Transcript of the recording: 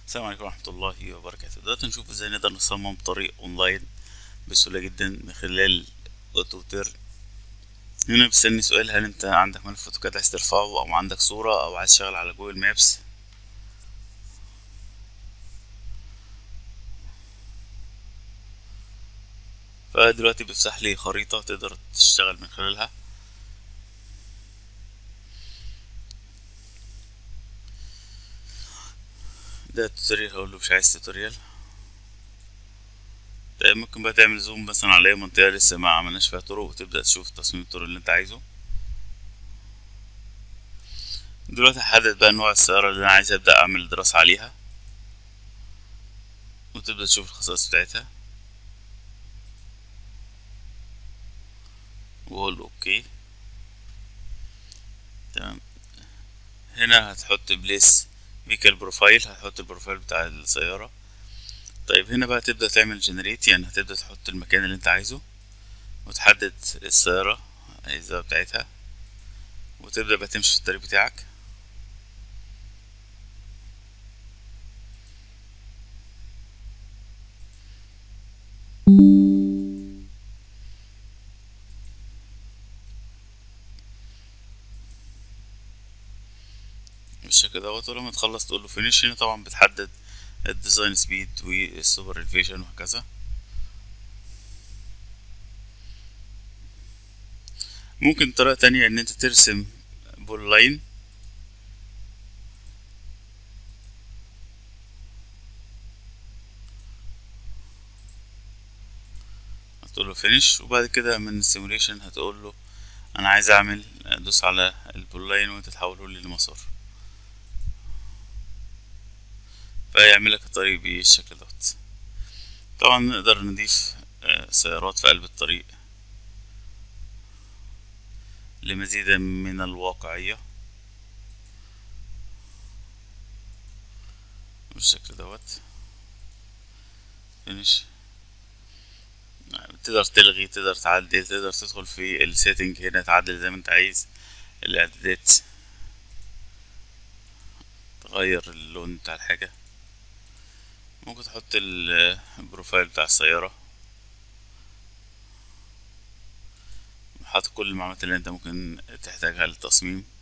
السلام عليكم ورحمة الله وبركاته دلوقتي نشوف ازاي نقدر نصمم طريق اونلاين بسهولة جدا من خلال اوتوتير هنا بيسألني سؤال هل انت عندك ملف اوتوكاد عايز ترفعه او عندك صورة او عايز تشتغل على جوجل مابس فدلوقتي بيفتح لي خريطة تقدر تشتغل من خلالها ده توتوريال هقول له مش عايز توتوريال طيب ممكن بقى تعمل زوم مثلا على اي منطقة لسه ما عملناش فيها طرق وتبدأ تشوف تصميم الطرق اللي انت عايزه دلوقتي هحدد بقى نوع السيارة اللي انا عايز ابدأ اعمل دراسة عليها وتبدأ تشوف الخصائص بتاعتها واقول اوكي تمام هنا هتحط بليس فيكال بروفايل هتحط البروفايل بتاع السيارة طيب هنا بقى تبدأ تعمل جنريت يعني هتبدأ تحط المكان اللي انت عايزه وتحدد السيارة الزاوية بتاعتها وتبدأ بقى تمشي في الطريق بتاعك بالشكل دوت ولما تخلص تقول له فينيش هنا طبعا بتحدد الديزاين سبيد والسوبر الفيجن وهكذا ممكن طريقة تانية ان انت ترسم بول لاين هتقول له فينيش وبعد كده من السيموليشن هتقول له انا عايز اعمل دوس على البول لاين وانت تحوله لي لمسار فيعمل لك الطريق بالشكل دوت طبعا نقدر نضيف سيارات في قلب الطريق لمزيد من الواقعية بالشكل دوت فينيش تقدر تلغي تقدر تعدل تقدر تدخل في السيتنج هنا تعدل زي ما انت عايز الاعدادات تغير اللون بتاع الحاجة ممكن تحط البروفايل بتاع السيارة حاطط كل المعلومات اللي انت ممكن تحتاجها للتصميم